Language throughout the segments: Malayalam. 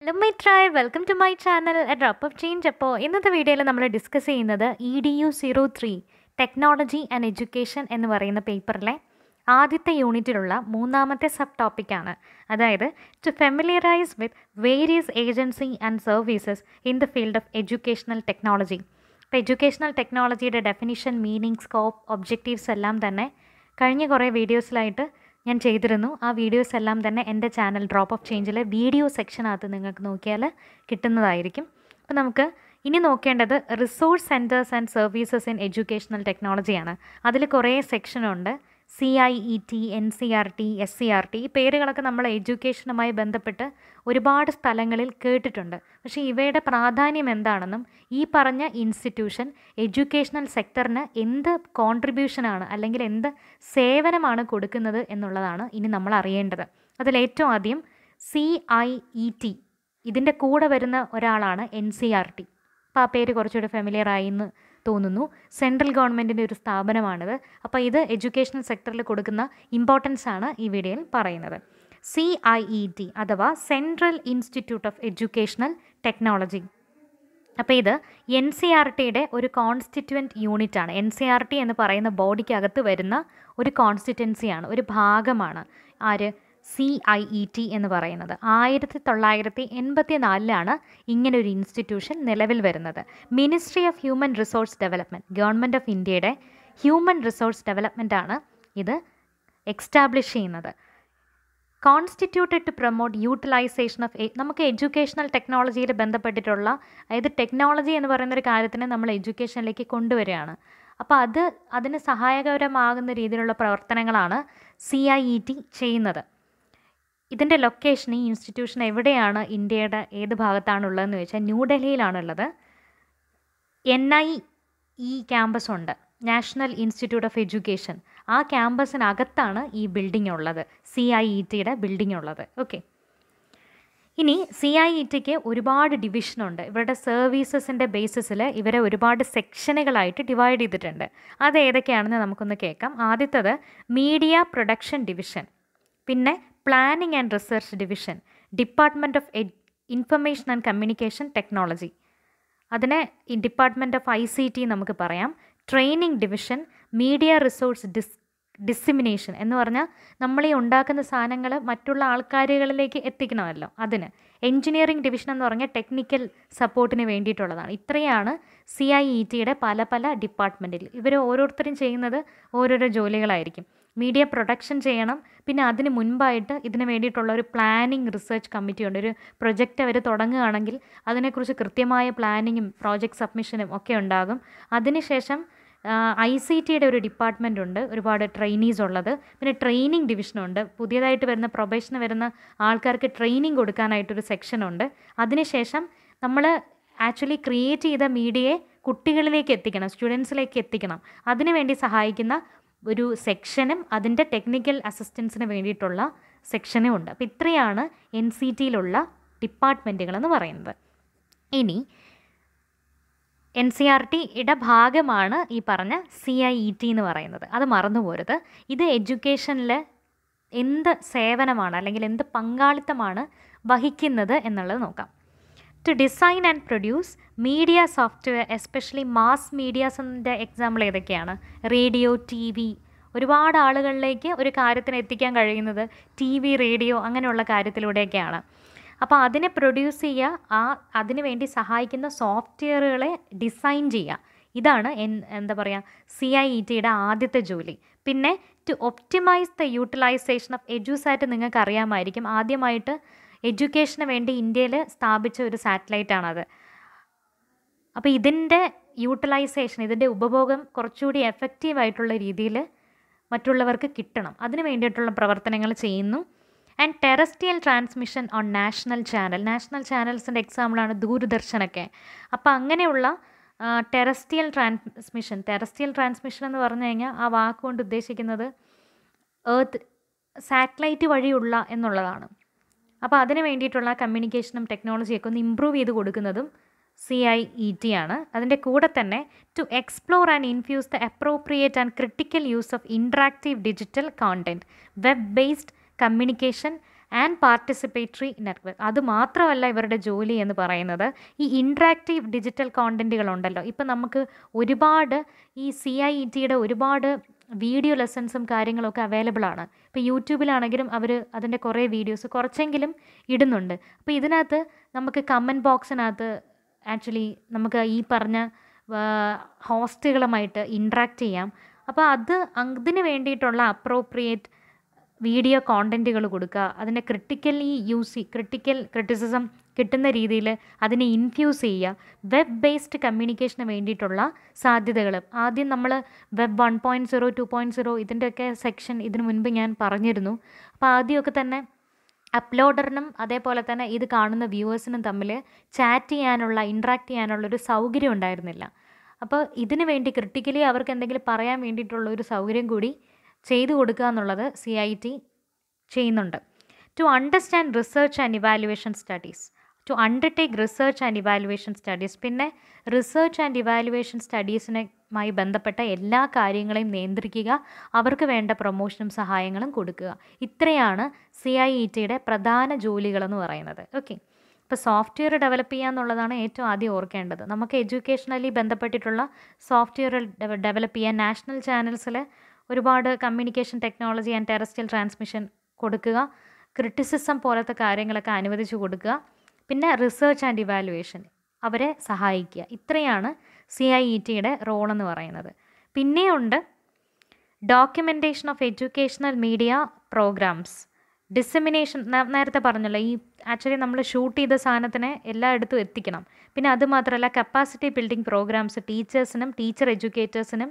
hello my try welcome to my channel drop of change അപ്പോൾ ഇന്നത്തെ വീഡിയോയിൽ നമ്മൾ ഡിസ്കസ് ചെയ്യുന്നത് E D U zero three technology and education എന്ന് പറയുന്ന പേപ്പറിലെ ആദ്യത്തെ യൂണിറ്റിലുള്ള മൂന്നാമത്തെ സബ് ടോപ്പിക്കാണ് അതായത് to familiarise with various agency and services in the field of educational technology ഇപ്പോൾ എഡ്യൂക്കേഷണൽ ടെക്നോളജിയുടെ ഡെഫിനിഷൻ മീനിങ് സ്കോപ്പ് ഒബ്ജക്റ്റീവ്സ് എല്ലാം തന്നെ കഴിഞ്ഞ കുറേ വീഡിയോസിലായിട്ട് ഞാൻ ചെയ്തിരുന്നു ആ വീഡിയോസ് എല്ലാം തന്നെ എൻ്റെ ചാനൽ ഡ്രോപ്പ് ഓഫ് ചേഞ്ചിലെ വീഡിയോ സെക്ഷനകത്ത് നിങ്ങൾക്ക് നോക്കിയാൽ കിട്ടുന്നതായിരിക്കും അപ്പോൾ നമുക്ക് ഇനി നോക്കേണ്ടത് resource centres and services in educational ടെക്നോളജിയാണ് അതിൽ കുറേ സെക്ഷനുണ്ട് C I E T N C R T S C R T ഈ പേരുകളൊക്കെ നമ്മൾ എഡ്യൂക്കേഷനുമായി ബന്ധപ്പെട്ട് ഒരുപാട് സ്ഥലങ്ങളിൽ കേട്ടിട്ടുണ്ട് പക്ഷേ ഇവയുടെ പ്രാധാന്യം എന്താണെന്നും ഈ പറഞ്ഞ ഇൻസ്റ്റിറ്റ്യൂഷൻ എഡ്യൂക്കേഷണൽ സെക്ടറിന് എന്ത് കോൺട്രിബ്യൂഷനാണ് അല്ലെങ്കിൽ എന്ത് സേവനമാണ് കൊടുക്കുന്നത് എന്നുള്ളതാണ് ഇനി നമ്മൾ അറിയേണ്ടത് അതിലേറ്റവും ആദ്യം സി ഐ ഇ ടി ഇതിൻ്റെ കൂടെ വരുന്ന ഒരാളാണ് എൻ സി ആർ ടി അപ്പോൾ ആ പേര് കുറച്ചുകൂടെ ഫെമിലിയർ ആയി എന്ന് തോന്നുന്നു സെൻട്രൽ ഗവൺമെൻറ്റിൻ്റെ ഒരു സ്ഥാപനമാണിത് അപ്പോൾ ഇത് എഡ്യൂക്കേഷണൽ സെക്ടറിൽ കൊടുക്കുന്ന ഇമ്പോർട്ടൻസ് ആണ് ഈ വീഡിയോയിൽ പറയുന്നത് സി ഐ ഇ ടി അഥവാ central institute of educational technology അപ്പോൾ ഇത് എൻ സി ആർ ടിയുടെ ഒരു കോൺസ്റ്റിറ്റ്യുവൻറ്റ് യൂണിറ്റ് ആണ് എൻ സി ആർ ടി എന്ന് പറയുന്ന ബോഡിക്കകത്ത് വരുന്ന ഒരു കോൺസ്റ്റിറ്റ്വൻസിയാണ് ഒരു ഭാഗമാണ് ആര് സി ഐ ഇ ടി എന്ന് പറയുന്നത് ആയിരത്തി തൊള്ളായിരത്തി എൺപത്തി നാലിലാണ് ഇങ്ങനെ ഒരു ഇൻസ്റ്റിറ്റ്യൂഷൻ നിലവിൽ വരുന്നത് ministry of human resource development government of ഇന്ത്യയുടെ ഹ്യൂമൻ റിസോഴ്സ് ഡെവലപ്മെൻ്റ് ആണ് ഇത് എക്സ്റ്റാബ്ലിഷ് ചെയ്യുന്നത് constituted to promote utilisation of നമുക്ക് എഡ്യൂക്കേഷണൽ ടെക്നോളജിയിൽ ബന്ധപ്പെട്ടിട്ടുള്ള അതായത് ടെക്നോളജി എന്ന് പറയുന്ന ഒരു കാര്യത്തിനെ നമ്മൾ എഡ്യൂക്കേഷനിലേക്ക് കൊണ്ടുവരികയാണ് അപ്പോൾ അത് അതിന് സഹായകരമാകുന്ന രീതിയിലുള്ള പ്രവർത്തനങ്ങളാണ് സി ഐ ഇ ടി ചെയ്യുന്നത് ഇതിൻ്റെ ലൊക്കേഷൻ ഈ ഇൻസ്റ്റിറ്റ്യൂഷൻ എവിടെയാണ് ഇന്ത്യയുടെ ഏത് ഭാഗത്താണുള്ളതെന്ന് ചോദിച്ചാൽ ന്യൂഡൽഹിയിലാണുള്ളത് എൻ ഐ ഇ ക്യാമ്പസ് ഉണ്ട് നാഷണൽ ഇൻസ്റ്റിറ്റ്യൂട്ട് ഓഫ് എഡ്യൂക്കേഷൻ ആ ക്യാമ്പസിനകത്താണ് ഈ ബിൽഡിംഗ് ഉള്ളത് സി ഐ ഇ ടിയുടെ ബിൽഡിംഗ് ഉള്ളത് ഓക്കെ ഇനി സി ഐ ഇ ടിക്ക് ഒരുപാട് ഡിവിഷനുണ്ട് ഇവരുടെ സർവീസസിൻ്റെ ബേസിസിൽ ഇവരെ ഒരുപാട് സെക്ഷനുകളായിട്ട് ഡിവൈഡ് ചെയ്തിട്ടുണ്ട് അത് ഏതൊക്കെയാണെന്ന് നമുക്കൊന്ന് കേൾക്കാം ആദ്യത്തത് മീഡിയ പ്രൊഡക്ഷൻ ഡിവിഷൻ പിന്നെ planning and research division department of ed information and communication technology അതിനെ department of I C T നമുക്ക് പറയാം training division media resource dis dissemination എന്ന് പറഞ്ഞാൽ നമ്മൾ ഈ ഉണ്ടാക്കുന്ന സാധനങ്ങൾ മറ്റുള്ള ആൾക്കാരുകളിലേക്ക് എത്തിക്കണമല്ലോ അതിന് എൻജിനീയറിംഗ് ഡിവിഷൻ എന്ന് പറഞ്ഞാൽ ടെക്നിക്കൽ സപ്പോർട്ടിന് വേണ്ടിയിട്ടുള്ളതാണ് ഇത്രയാണ് സി ഐ ഇ ടിയുടെ പല പല ഡിപ്പാർട്ട്മെൻറ്റിൽ ഇവർ ഓരോരുത്തരും ചെയ്യുന്നത് ഓരോരോ ജോലികളായിരിക്കും മീഡിയ പ്രൊഡക്ഷൻ ചെയ്യണം പിന്നെ അതിന് മുൻപായിട്ട് ഇതിന് വേണ്ടിയിട്ടുള്ള ഒരു പ്ലാനിങ് റിസർച്ച് കമ്മിറ്റി ഉണ്ട് ഒരു പ്രൊജക്റ്റ് അവർ തുടങ്ങുകയാണെങ്കിൽ അതിനെക്കുറിച്ച് കൃത്യമായ പ്ലാനിങ്ങും പ്രോജക്റ്റ് സബ്മിഷനും ഒക്കെ ഉണ്ടാകും അതിനുശേഷം ഐ സി ടിയുടെ ഒരു ഡിപ്പാർട്ട്മെൻ്റ് ഉണ്ട് ഒരുപാട് ട്രെയിനീസ് ഉള്ളത് പിന്നെ ട്രെയിനിങ് ഡിവിഷനുണ്ട് പുതിയതായിട്ട് വരുന്ന പ്രൊബേഷന് വരുന്ന ആൾക്കാർക്ക് ട്രെയിനിങ് കൊടുക്കാനായിട്ടൊരു സെക്ഷനുണ്ട് അതിനുശേഷം നമ്മൾ ആക്ച്വലി ക്രിയേറ്റ് ചെയ്ത മീഡിയയെ കുട്ടികളിലേക്ക് എത്തിക്കണം സ്റ്റുഡൻസിലേക്ക് എത്തിക്കണം അതിനുവേണ്ടി സഹായിക്കുന്ന ഒരു സെക്ഷനും അതിൻ്റെ ടെക്നിക്കൽ അസിസ്റ്റൻസിന് വേണ്ടിയിട്ടുള്ള സെക്ഷനും ഉണ്ട് അപ്പോൾ ഇത്രയാണ് എൻ സി ടിയിലുള്ള ഡിപ്പാർട്ട്മെൻറ്റുകളെന്ന് പറയുന്നത് ഇനി എൻ സി ആർ ടിയുടെ ഭാഗമാണ് ഈ പറഞ്ഞ സി ഐ ഇ ടി എന്ന് പറയുന്നത് അത് മറന്നു പോരുത് ഇത് എഡ്യൂക്കേഷനിൽ എന്ത് സേവനമാണ് അല്ലെങ്കിൽ എന്ത് പങ്കാളിത്തമാണ് വഹിക്കുന്നത് എന്നുള്ളത് നോക്കാം to design and produce media software especially mass മീഡിയാസിൻ്റെ എക്സാമ്പിൾ ഏതൊക്കെയാണ് റേഡിയോ ടി വി ഒരുപാട് ആളുകളിലേക്ക് ഒരു കാര്യത്തിന് എത്തിക്കാൻ കഴിയുന്നത് ടി വി റേഡിയോ അങ്ങനെയുള്ള കാര്യത്തിലൂടെയൊക്കെയാണ് അപ്പോൾ അതിനെ പ്രൊഡ്യൂസ് ചെയ്യുക ആ അതിന് വേണ്ടി സഹായിക്കുന്ന സോഫ്റ്റ്വെയറുകളെ ഡിസൈൻ ചെയ്യുക ഇതാണ് എൻ എന്താ പറയുക സി ഐ ഇ ടിയുടെ ആദ്യത്തെ ജോലി പിന്നെ to optimise the utilisation of EDUSAT നിങ്ങൾക്ക് അറിയാമായിരിക്കും ആദ്യമായിട്ട് എഡ്യൂക്കേഷന് വേണ്ടി ഇന്ത്യയിൽ സ്ഥാപിച്ച ഒരു സാറ്റലൈറ്റ് ആണത് അപ്പോൾ ഇതിൻ്റെ യൂട്ടിലൈസേഷൻ ഇതിൻ്റെ ഉപഭോഗം കുറച്ചുകൂടി എഫക്റ്റീവ് ആയിട്ടുള്ള രീതിയിൽ മറ്റുള്ളവർക്ക് കിട്ടണം അതിന് വേണ്ടിയിട്ടുള്ള പ്രവർത്തനങ്ങൾ ചെയ്യുന്നു and terrestrial transmission on national channel national ചാനൽസിൻ്റെ എക്സാമ്പിളാണ് ദൂരദർശനൊക്കെ അപ്പോൾ അങ്ങനെയുള്ള ടെറസ്ട്രിയൽ ട്രാൻസ്മിഷൻ ടെറസ്ട്രിയൽ ട്രാൻസ്മിഷൻ എന്ന് പറഞ്ഞു കഴിഞ്ഞാൽ ആ വാക്കുകൊണ്ട് ഉദ്ദേശിക്കുന്നത് ഏർത്ത് സാറ്റലൈറ്റ് വഴിയുള്ള എന്നുള്ളതാണ് അപ്പോൾ അതിന് വേണ്ടിയിട്ടുള്ള കമ്മ്യൂണിക്കേഷനും ടെക്നോളജിയൊക്കെ ഒന്ന് ഇമ്പ്രൂവ് ചെയ്ത് കൊടുക്കുന്നതും സി ഐ ഇ ടി ആണ് അതിൻ്റെ കൂടെ തന്നെ to explore and infuse the appropriate and critical use of interactive digital content web based communication and participatory network അത് മാത്രമല്ല ഇവരുടെ ജോലി എന്ന് പറയുന്നത് ഈ ഇൻട്രാക്റ്റീവ് ഡിജിറ്റൽ കോണ്ടൻറ്റുകളുണ്ടല്ലോ ഇപ്പം നമുക്ക് ഒരുപാട് ഈ സി ഐ ഇ ടിയുടെ ഒരുപാട് വീഡിയോ ലെസൺസും കാര്യങ്ങളൊക്കെ അവൈലബിൾ ആണ് ഇപ്പോൾ യൂട്യൂബിലാണെങ്കിലും അവർ അതിൻ്റെ കുറേ വീഡിയോസ് കുറച്ചെങ്കിലും ഇടുന്നുണ്ട് അപ്പോൾ ഇതിനകത്ത് നമുക്ക് കമൻറ്റ് ബോക്സിനകത്ത് ആക്ച്വലി നമുക്ക് ഈ പറഞ്ഞ ഹോസ്റ്റുകളുമായിട്ട് ഇൻട്രാക്ട് ചെയ്യാം അപ്പോൾ അത് അതിന് വേണ്ടിയിട്ടുള്ള അപ്രോപ്രിയേറ്റ് വീഡിയോ കോണ്ടൻറ്റുകൾ കൊടുക്കുക അതിനെ ക്രിട്ടിക്കലി യൂസ് ക്രിട്ടിക്കൽ ക്രിറ്റിസിസം കിട്ടുന്ന രീതിയിൽ അതിനെ ഇൻഫ്യൂസ് ചെയ്യുക വെബ് ബേസ്ഡ് കമ്മ്യൂണിക്കേഷന് വേണ്ടിയിട്ടുള്ള സാധ്യതകൾ ആദ്യം നമ്മൾ web one point zero two point zero ഇതിൻ്റെയൊക്കെ സെക്ഷൻ ഇതിനു മുൻപ് ഞാൻ പറഞ്ഞിരുന്നു അപ്പോൾ ആദ്യമൊക്കെ തന്നെ അപ്ലോഡറിനും അതേപോലെ തന്നെ ഇത് കാണുന്ന വ്യൂവേഴ്സിനും തമ്മിൽ ചാറ്റ് ചെയ്യാനുള്ള ഇൻട്രാക്ട് ചെയ്യാനുള്ള ഒരു സൗകര്യം ഉണ്ടായിരുന്നില്ല അപ്പോൾ ഇതിനു വേണ്ടി ക്രിട്ടിക്കലി അവർക്ക് എന്തെങ്കിലും പറയാൻ വേണ്ടിയിട്ടുള്ള ഒരു സൗകര്യം കൂടി ചെയ്തു കൊടുക്കുക എന്നുള്ളത് സി ഐ ടി ചെയ്യുന്നുണ്ട് to understand research and evaluation studies to undertake research and evaluation studies പിന്നെ റിസർച്ച് ആൻഡ് ഇവാലുവേഷൻ സ്റ്റഡീസിനുമായി ബന്ധപ്പെട്ട എല്ലാ കാര്യങ്ങളെയും നിയന്ത്രിക്കുക അവർക്ക് വേണ്ട പ്രൊമോഷനും സഹായങ്ങളും കൊടുക്കുക ഇത്രയാണ് സി ഐ ഇ ടിയുടെ പ്രധാന ജോലികളെന്ന് പറയുന്നത് ഓക്കെ ഇപ്പോൾ സോഫ്റ്റ്വെയർ ഡെവലപ്പ് ചെയ്യുക എന്നുള്ളതാണ് ഏറ്റവും ആദ്യം ഓർക്കേണ്ടത് നമുക്ക് എഡ്യൂക്കേഷണലി ബന്ധപ്പെട്ടിട്ടുള്ള സോഫ്റ്റ്വെയർ ഡെവലപ്പ് ചെയ്യാൻ നാഷണൽ ചാനൽസിൽ ഒരുപാട് communication technology and terrestrial transmission കൊടുക്കുക ക്രിറ്റിസിസം പോലത്തെ കാര്യങ്ങളൊക്കെ അനുവദിച്ചു കൊടുക്കുക പിന്നെ റിസർച്ച് ആൻഡ് ഇവാലുവേഷൻ അവരെ സഹായിക്കുക ഇത്രയാണ് സി ഐ ഇ ടിയുടെ റോൾ എന്ന് പറയുന്നത് പിന്നെയുണ്ട് documentation of educational media programs dissemination നേരത്തെ പറഞ്ഞല്ലോ ഈ ആക്ച്വലി നമ്മൾ ഷൂട്ട് ചെയ്ത സാധനത്തിനെ എല്ലായിടത്തും എത്തിക്കണം പിന്നെ അത് മാത്രമല്ല കപ്പാസിറ്റി ബിൽഡിംഗ് പ്രോഗ്രാംസ് ടീച്ചേഴ്സിനും ടീച്ചർ എഡ്യൂക്കേറ്റേഴ്സിനും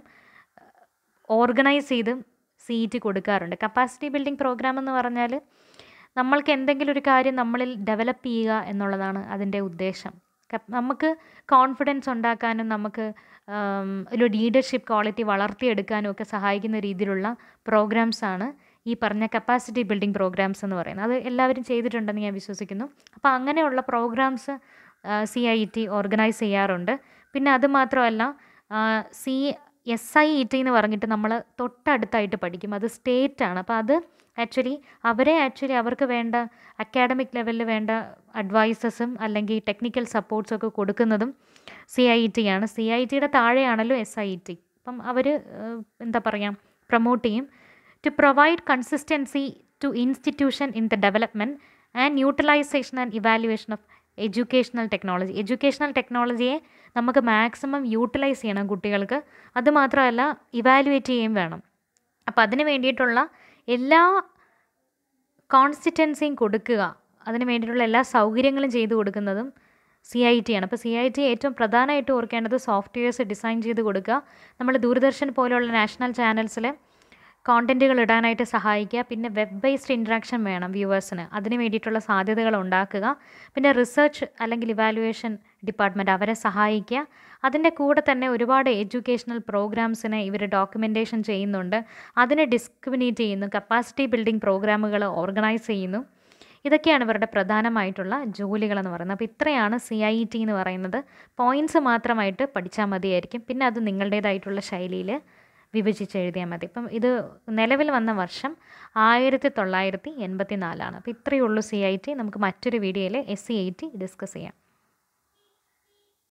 ഓർഗനൈസ് ചെയ്ത് സി ഇ ടി കൊടുക്കാറുണ്ട് കപ്പാസിറ്റി ബിൽഡിംഗ് പ്രോഗ്രാം എന്ന് പറഞ്ഞാൽ നമ്മൾക്ക് എന്തെങ്കിലും ഒരു കാര്യം നമ്മളിൽ ഡെവലപ്പ് ചെയ്യുക എന്നുള്ളതാണ് അതിൻ്റെ ഉദ്ദേശം നമുക്ക് കോൺഫിഡൻസ് ഉണ്ടാക്കാനും നമുക്ക് ഒരു ലീഡർഷിപ്പ് ക്വാളിറ്റി വളർത്തിയെടുക്കാനും ഒക്കെ സഹായിക്കുന്ന രീതിയിലുള്ള പ്രോഗ്രാംസാണ് ഈ പറഞ്ഞ കപ്പാസിറ്റി ബിൽഡിംഗ് പ്രോഗ്രാംസ് എന്ന് പറയുന്നത് അത് എല്ലാവരും ചെയ്തിട്ടുണ്ടെന്ന് ഞാൻ വിശ്വസിക്കുന്നു അപ്പോൾ അങ്ങനെയുള്ള programs C I T organise ചെയ്യാറുണ്ട് പിന്നെ അത് മാത്രമല്ല C S I E T എന്ന് പറഞ്ഞിട്ട് നമ്മൾ തൊട്ടടുത്തായിട്ട് പഠിക്കും അത് സ്റ്റേറ്റ് ആണ് അപ്പോൾ അത് ആക്ച്വലി അവരെ ആക്ച്വലി അവർക്ക് വേണ്ട അക്കാഡമിക് ലെവലിൽ വേണ്ട അഡ്വൈസസും അല്ലെങ്കിൽ ടെക്നിക്കൽ സപ്പോർട്ട്സും ഒക്കെ കൊടുക്കുന്നതും സി ഐ ടി ആണ് സി ഐ ടിയുടെ താഴെയാണല്ലോ എസ് ഐ ടി അപ്പം അവർ എന്താ പറയുക പ്രൊമോട്ട് ചെയ്യും to provide consistency to institution in the development and utilisation and evaluation of educational technology educational ടെക്നോളജിയെ നമുക്ക് മാക്സിമം യൂട്ടിലൈസ് ചെയ്യണം കുട്ടികൾക്ക് അതുമാത്രമല്ല ഇവാലുവേറ്റ് ചെയ്യുകയും വേണം അപ്പോൾ അതിന് വേണ്ടിയിട്ടുള്ള എല്ലാ കോൺസിസ്റ്റൻസിയും കൊടുക്കുക അതിന് വേണ്ടിയിട്ടുള്ള എല്ലാ സൗകര്യങ്ങളും ചെയ്തു കൊടുക്കുന്നതും സി ഐ ടി ആണ് അപ്പോൾ സി ഐ ടി ഏറ്റവും പ്രധാനമായിട്ട് ഓർക്കേണ്ടത് സോഫ്റ്റ്വെയർസ് ഡിസൈൻ ചെയ്ത് കൊടുക്കുക നമ്മൾ ദൂരദർശൻ പോലെയുള്ള നാഷണൽ ചാനൽസിൽ കോണ്ടൻറ്റുകൾ ഇടാനായിട്ട് സഹായിക്കുക പിന്നെ വെബ് ബേസ്ഡ് ഇൻട്രാക്ഷൻ വേണം വ്യൂവേഴ്സിന് അതിന് വേണ്ടിയിട്ടുള്ള സാധ്യതകൾ ഉണ്ടാക്കുക പിന്നെ റിസർച്ച് അല്ലെങ്കിൽ ഇവാലുവേഷൻ ഡിപ്പാർട്ട്മെൻറ്റ് അവരെ സഹായിക്കുക അതിൻ്റെ കൂടെ തന്നെ ഒരുപാട് എഡ്യൂക്കേഷണൽ പ്രോഗ്രാംസിനെ ഇവർ ഡോക്യുമെൻറ്റേഷൻ ചെയ്യുന്നുണ്ട് അതിനെ ഡിസ്ക്രിമിനേറ്റ് ചെയ്യുന്നു കപ്പാസിറ്റി ബിൽഡിംഗ് പ്രോഗ്രാമുകൾ ഓർഗനൈസ് ചെയ്യുന്നു ഇതൊക്കെയാണ് ഇവരുടെ പ്രധാനമായിട്ടുള്ള ജോലികളെന്ന് പറയുന്നത് അപ്പോൾ ഇത്രയാണ് സി ഐ ടി എന്ന് പറയുന്നത് പോയിൻറ്റ്സ് മാത്രമായിട്ട് പഠിച്ചാൽ മതിയായിരിക്കും പിന്നെ അത് നിങ്ങളുടേതായിട്ടുള്ള ശൈലിയിൽ വിഭജിച്ച് എഴുതിയാൽ മതി ഇപ്പം ഇത് നിലവിൽ വന്ന വർഷം ആയിരത്തി തൊള്ളായിരത്തി എൺപത്തി നാലാണ് അപ്പോൾ ഇത്രയേ ഉള്ളൂ സി ഐ ടി നമുക്ക് മറ്റൊരു വീഡിയോയിൽ S C I T discuss ചെയ്യാം